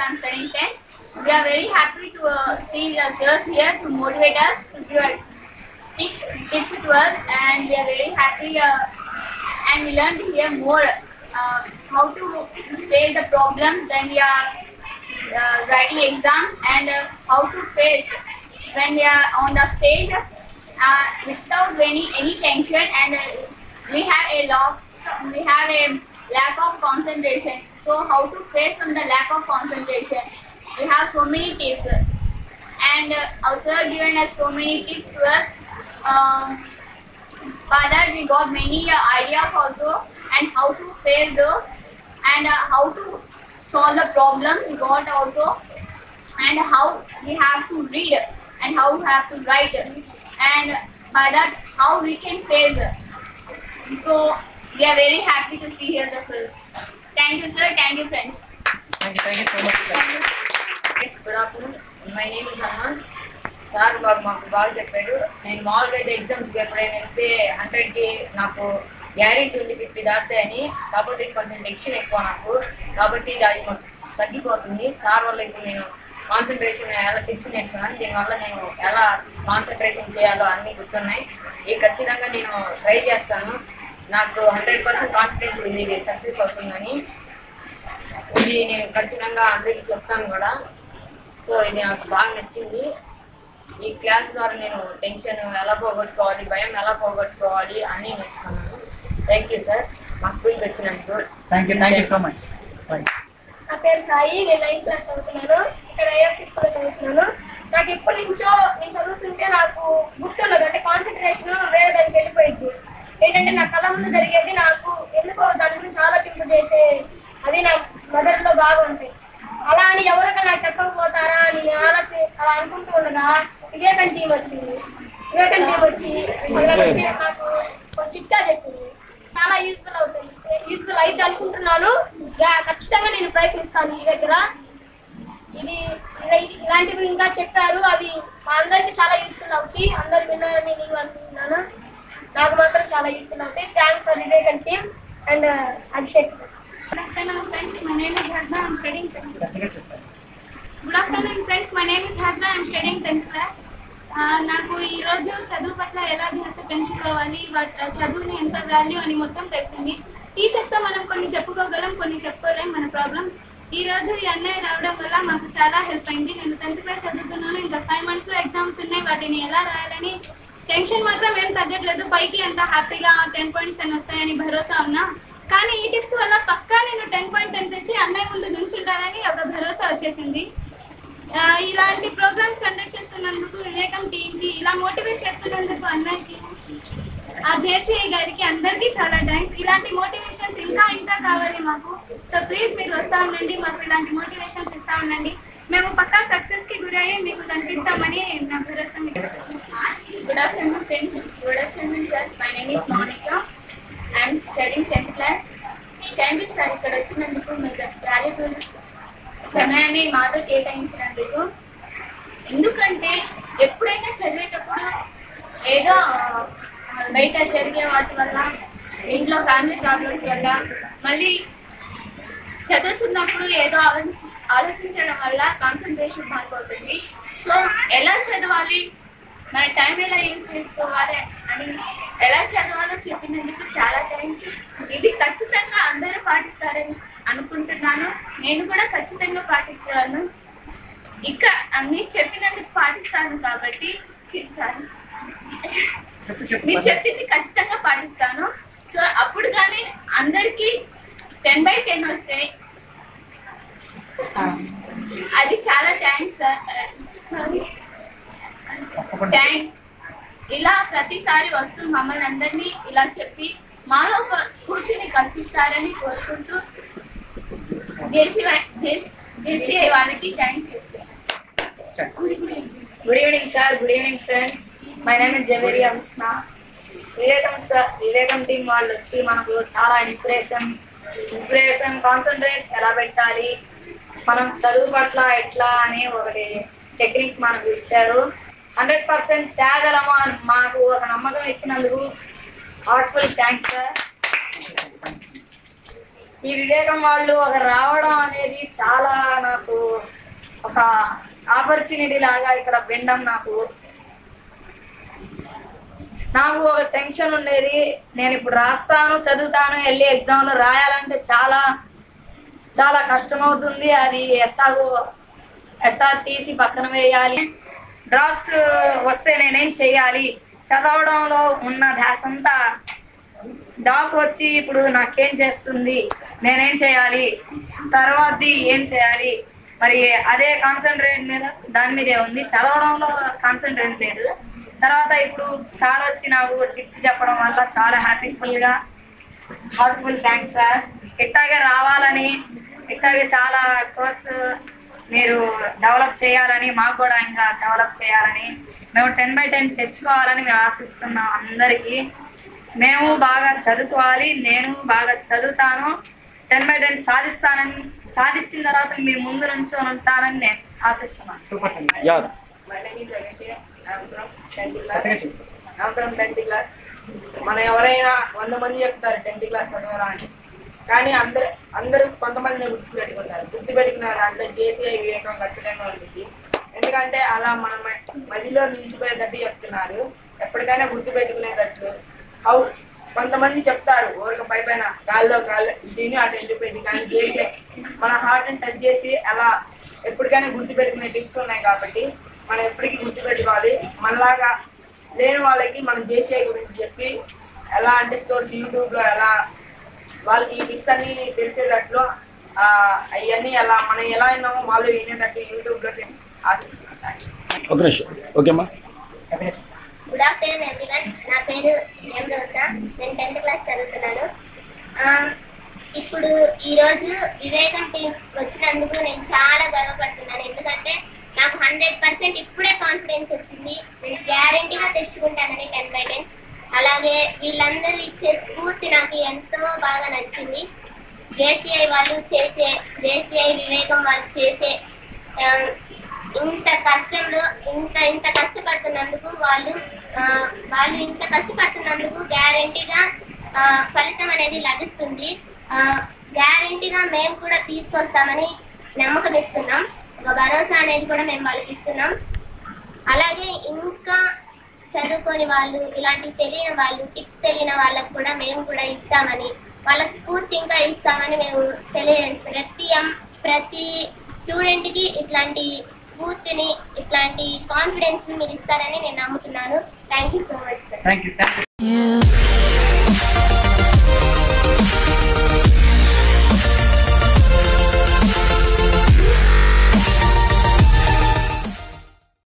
I'm studying 10th. We are very happy to uh, see the sirs here to motivate us, to give us tips, tips to us, and we are very happy uh, and we learned here more uh, how to face the problems when we are uh, writing exams and uh, how to face when we are on the stage uh, without any any tension and uh, we have a lot we have a lack of concentration so how to face from the lack of concentration we have so many tips and uh, our sir given us so many tips to us um, by that we got many uh, ideas also and how to face those and uh, how to solve the problems we got also and how we have to read and how we have to write and by that how we can face so we are very happy to see here the film thank you sir thank you friends thank you thank you so much thank you good afternoon my name is Hanumanth sir బాబు మాకు బాగా చెప్పారు నేను మామూలుగా అయితే ఎగ్జామ్స్కి ఎప్పుడైనా వెళ్తే హండ్రెడ్కి నాకు గ్యారెంటీ ఉంది ఫిఫ్టీ దాటుతాయని కాకపోతే కొంచెం టెన్షన్ ఎక్కువ నాకు కాబట్టి ఇది అది మాకు తగ్గిపోతుంది సార్ వల్ల ఇప్పుడు నేను కాన్సన్ట్రేషన్ ఎలా టిప్స్ నేర్చుకున్నాను దీనివల్ల నేను ఎలా కాన్సన్ట్రేషన్ చేయాలో అన్నీ గుర్తున్నాయి ఇది ఖచ్చితంగా నేను ట్రై చేస్తాను నాకు హండ్రెడ్ పర్సెంట్ కాన్ఫిడెన్స్ ఉంది ఇది సక్సెస్ అవుతుందని ఇది నేను ఖచ్చితంగా అందరికీ చెప్తాను కూడా సో ఇది నాకు బాగా నచ్చింది ఈ క్లాస్ ద్వారా నేను టెన్షన్ ఎలా పోగొట్టుకోవాలి భయం ఎలా పోగొట్టుకోవాలి అన్నీ నేర్చుకున్నాను థ్యాంక్ యూ సార్ మా స్కూల్కి వచ్చినందుకు thank you thank you so much right నా పేరు సాయి నేను నైన్త్ క్లాస్ చదువుతున్నాను ఇక్కడ ఏఎఫ్సి స్కూల్లో చదువుతున్నాను నాకు ఎప్పటి నుంచో నేను చదువుతుంటే నాకు గుర్తుండదు అంటే కాన్సన్ట్రేషన్ వేరే దానికి వెళ్ళిపోయింది ఏంటంటే నా కళ్ళ ముందు జరిగేది నాకు ఎందుకో దాని గురించి ఆలోచింపు చేసే అది నా మెదడులో బాగా ఉంటాయి అలా అని ఎవరికైనా నాకు చెప్పకపోతారా అని నేను ఆలోచి అలా అనుకుంటూ ఉండగా వివేకన్ టీం వచ్చింది వివేకన్ టీం వచ్చి అక్కడ వచ్చి నాకు ఒక చిట్కా చెప్పింది చాలా యూస్ఫుల్ అవుతుంది యూస్ఫుల్ అయితే అనుకుంటున్నాను యా- ఖచ్చితంగా నేను ప్రయత్నిస్తాను ఈ దగ్గర ఇది ఇలా- ఇలాంటివి ఇంకా చెప్పారు అవి మా అందరికి చాలా యూస్ఫుల్ అవుతాయి అందరు విన్నారని నేను అనుకుంటున్నాను నాకు మాత్రం చాలా యూస్ఫుల్ అవుతాయి thanks for Vivekan team and Abhishek sir Good afternoon, friends. My name is Hasna. I'm studying 10th. గట్టిగా చెప్పారు Good afternoon, friends. My name is Hasna. I'm studying 10th class. ఆ, నాకు ఈ రోజు చదువు పట్ల ఎలా ధ్యాస పెంచుకోవాలి వా- ఆ చదువుని ఎంత వాల్యూ అని మొత్తం తెలిసింది టీచర్స్తో మనం కొన్ని చెప్పుకోగలం కొన్ని చెప్పుకోలేం మన ప్రాబ్లమ్ ఈ రోజు ఈ అన్నయ్య రావడం వల్ల మాకు చాలా హెల్ప్ అయింది నేను టెన్త్ క్లాస్ చదువుతున్నాను ఇంకా ఫైవ్ మంత్స్లో ఎగ్జామ్స్ ఉన్నాయి వాటిని ఎలా రాయాలని టెన్షన్ మాత్రం ఏం తగ్గట్లేదు పైకి ఎంత హ్యాపీగా టెన్ పాయింట్స్ అని వస్తాయని భరోసా ఉన్నా కానీ ఈ టిప్స్ వల్ల పక్కా నేను టెన్ పాయింట్ టెన్ తెచ్చి అన్నయ్య ముందు నుంచుంటానని ఒక భరోసా వచ్చేసింది ఆ, ఇలాంటి ప్రోగ్రామ్స్ కండక్ట్ చేస్తున్నందుకు వివేకం టీంకి ఇలా మోటివేట్ చేస్తున్నందుకు అందరికి ఆ జేసీఐ గారికి అందరికీ చాలా థ్యాంక్స్ ఇలాంటి మోటివేషన్స్ ఇంకా ఇంకా కావాలి మాకు సో ప్లీజ్ మీరు వస్తా ఉండండి మాకు ఇలాంటి మోటివేషన్స్ ఇస్తా ఉండండి మేము పక్కా సక్సెస్ కి గురి అయ్యి మీకు కనిపిస్తామని నా భరోసా good afternoon friends good afternoon sir my name is Mounika I'm studying tenth class thank you sir ఇక్కడ వచ్చినందుకు మీకు వాల్యుబుల్ సమయాన్ని మాతో కేటాయించినందుకు ఎందుకంటే ఎప్పుడైనా చదివేటప్పుడు ఏదో ఆ, బయట జరిగే వాటి వల్ల ఇంట్లో ఫ్యామిలీ ప్రాబ్లమ్స్ వల్ల మళ్ళీ చదువుతున్నప్పుడు ఏదో ఆలోచించి ఆలోచించడం వల్ల కాన్సన్ట్రేషన్ మారిపోతుంది సో ఎలా చదవాలి మన టైం ఎలా యూజ్ చేసుకోవాలి అని ఎలా చదవాలో చెప్పినందుకు చాలా థ్యాంక్స్ ఇది ఖచ్చితంగా అందరూ పాటిస్తారని అనుకుంటున్నాను నేను కూడా ఖచ్చితంగా పాటిస్తాను ఇక అన్ని చెప్పినందుకు పాటిస్తాను కాబట్టి చెప్తాను చెప్పు చెప్పు మీరు చెప్పింది ఖచ్చితంగా పాటిస్తాను సో అప్పుడు కానీ అందరికి టెన్ బై టెన్ వస్తాయి అది చాలా థ్యాంక్స్ సారీ తప్పకుండా థ్యాంక్ ఇలా ప్రతిసారి వస్తూ మమ్మల్ని అందరినీ ఇలా చెప్పి మాలో ఒక స్ఫూర్తిని కల్పిస్తారని కోరుకుంటూ జేసీ జేసీఐ వారికి థ్యాంక్స్ చెప్తాను good evening sir good evening friends my name is Javeri Amsna వివేకం సార్ వివేకం టీం వాళ్ళు వచ్చి మనకు చాలా ఇన్స్పిరేషన్ ఇన్స్పిరేషన్ కాన్సన్ట్రేట్ ఎలా పెట్టాలి మనం చదువు పట్ల ఎట్లా అని ఒకటి టెక్నిక్ మనకు ఇచ్చారు హండ్రెడ్ పర్సెంట్ తేగలమా అని మాకు ఒక నమ్మకం ఇచ్చినందుకు హార్ట్ఫుల్ థ్యాంక్స్ సార్ ఈ వివేకం వాళ్ళు ఒక రావడం అనేది చాలా నాకు ఒక ఆపర్చునిటీ లాగా ఇక్కడ వినడం నాకు నాకు ఒక టెన్షన్ ఉండేది నేను ఇప్పుడు రాస్తాను చదువుతాను వెళ్ళి ఎగ్జామ్లో రాయాలంటే చాలా చాలా కష్టమవుతుంది అది ఎట్టాగో ఎట్టా తీసి పక్కన వేయాలి డ్రాప్స్ వస్తే నేనేం చేయాలి చదవడంలో ఉన్న ధ్యాస అంతా డాక్ వచ్చి ఇప్పుడు నాకేం చేస్తుంది నేనేం చేయాలి తర్వాతది ఏం చేయాలి మరి అదే కాన్సన్ట్రేట్ మీద దాని మీదే ఉంది చదవడంలో కాన్సన్ట్రేట్ లేదు తర్వాత ఇప్పుడు సార్ వచ్చి నాకు టిప్స్ చెప్పడం వల్ల చాలా హ్యాపీఫుల్ గా హార్ట్ఫుల్ థ్యాంక్స్ సార్ ఇట్టాగే రావాలని ఇట్టాగే చాలా కోర్స్ మీరు డెవలప్ చేయాలని మాకు కూడా ఇంకా డెవలప్ చేయాలని మేము టెన్ బై టెన్ తెచ్చుకోవాలని మేము ఆశిస్తున్నాం అందరికీ మేము బాగా చదువుకోవాలి నేను బాగా చదువుతాను టెన్ బై టెన్ సాధిస్తానని సాధించిన తర్వాత మీ ముందు నుంచి ఉంటానని నేను ఆశిస్తున్నాను సూపర్ తల్లి yeah My name is Agastya. I'm from 10th class. కొత్తగా చెప్పు I'm from 10th class. మనం ఎవరైనా వంద మంది చెప్తారు టెన్త్ క్లాస్ చదవరా అని కానీ అందరు అందరూ కొంతమందిని గుర్తు పెట్టుకుంటారు గుర్తు పెట్టుకున్న దాంట్లో జేసీఐ వివేకం ఖచ్చితంగా ఉంటుంది ఎందుకంటే అలా మన మ- మదిలో నిలిచిపోయేటట్టు చెప్తున్నారు ఎప్పటికైనా గుర్తు పెట్టుకునేటట్లు హౌ కొంతమంది చెప్తారు ఊరికి పై పైన గాల్లో గాల్లో దీని అటు వెళ్ళిపోయింది కానీ చేసే మన హార్ట్ని టచ్ చేసి అలా ఎప్పటికైనా గుర్తు పెట్టుకునే టిప్స్ ఉన్నాయి కాబట్టి మనం ఎప్పటికీ గుర్తు పెట్టుకోవాలి మనలాగా లేని వాళ్ళకి మనం జేసీఐ గురించి చెప్పి ఎలా అంటే సోర్స్ యూట్యూబ్లో ఎలా వాళ్ళకి ఈ టిప్స్ అన్ని తెలిసేటట్లు అవన్నీ ఎలా మనం ఎలా విన్నామో వాళ్ళు వినేటట్టు యూట్యూబ్లో ఆశిస్తున్నాను ఒక నిమిషం ఓకేమ్మా కొత్తగా చెప్పు గుడ్ ఆఫ్టర్నూన్ ఎవ్రీవన్ నా పేరు ఎం రోజా నేను టెన్త్ క్లాస్ చదువుతున్నాను ఆ, ఇప్పుడు ఈరోజు వివేకం టీం వచ్చినందుకు నేను చాలా గర్వపడుతున్నాను ఎందుకంటే నాకు హండ్రెడ్ పర్సెంట్ ఇప్పుడే కాన్ఫిడెన్స్ వచ్చింది నేను గ్యారంటీగా తెచ్చుకుంటానని టెన్ బై టెన్ అలాగే వీళ్ళందరూ ఇచ్చే స్ఫూర్తి నాకు ఎంతో బాగా నచ్చింది జేసీఐ వాళ్ళు చేసే జేసీఐ వివేకం వాళ్ళు చేసే ఆ, ఇంత కష్టంలో ఇంత ఇంత కష్టపడుతున్నందుకు వాళ్ళు ఆ, వాళ్ళు ఇంత కష్టపడుతున్నందుకు గ్యారంటీగా ఫలితం అనేది లభిస్తుంది గ్యారంటీగా మేము కూడా తీసుకొస్తామని నమ్మకం ఇస్తున్నాం ఒక భరోసా అనేది కూడా మేము వాళ్ళకి ఇస్తున్నాం అలాగే ఇంకా చదువుకొని వాళ్ళు ఇలాంటివి తెలియని వాళ్ళు టిప్స్ తెలియని వాళ్ళకు కూడా మేము కూడా ఇస్తామని వాళ్ళకి స్ఫూర్తి ఇంకా ఇస్తామని మేము తెలియజేస్తాం ప్రతి అమ్- ప్రతి స్టూడెంట్ కి ఇట్లాంటి స్ఫూర్తిని ఇట్లాంటి కాన్ఫిడెన్స్ ని మీరు ఇస్తారని నేను నమ్ముతున్నాను thank you so much sir thank you thank you You